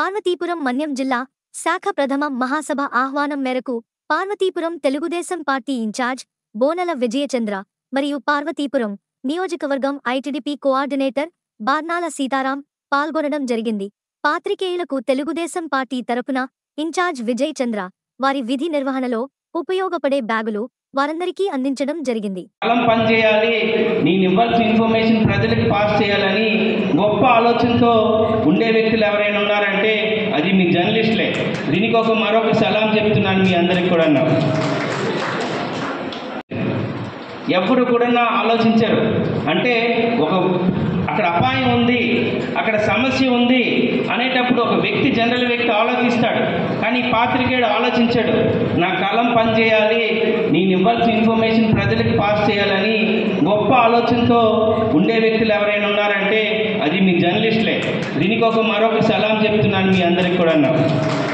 పార్వతీపురం మన్యం జిల్లా శాఖ ప్రథమ మహాసభ ఆహ్వానం మేరకు పార్వతీపురం తెలుగుదేశం పార్టీ ఇన్ఛార్జ్ బోనల విజయచంద్ర మరియు పార్వతీపురం నియోజకవర్గం ఐటిడిపి కోఆర్డినేటర్ బార్నాల సీతారాం పాల్గొనడం జరిగింది పాత్రికేయులకు తెలుగుదేశం పార్టీ తరపున ఇన్ఛార్జ్ విజయ్ చంద్ర వారి విధి నిర్వహణలో ఉపయోగపడే బ్యాగులు వారందరికీ అందించడం జరిగింది కాలం పనిచేయాలి నేను ఇవ్వాల్సిన ఇన్ఫర్మేషన్ ప్రజలకు పాస్ చేయాలని గొప్ప ఆలోచనతో ఉండే వ్యక్తులు ఎవరైనా ఉన్నారంటే అది మీ జర్నలిస్టులే దీనికి ఒక మరొక సలాం చెప్తున్నాను మీ అందరికి కూడా ఎప్పుడు కూడా ఆలోచించరు అంటే ఒక అక్కడ అపాయం ఉంది అక్కడ సమస్య ఉంది అనేటప్పుడు ఒక వ్యక్తి జనరల్ వ్యక్తి ఆలోచిస్తాడు కానీ పాత్రికేయుడు ఆలోచించాడు నా కలం పనిచేయాలి నేను ఇవ్వాల్సిన ఇన్ఫర్మేషన్ ప్రజలకు పాస్ చేయాలని గొప్ప ఆలోచనతో ఉండే వ్యక్తులు ఎవరైనా ఉన్నారంటే అది మీ జర్నలిస్టులే దీనికి ఒక మరొక సలాం చెప్తున్నాను మీ అందరికి కూడా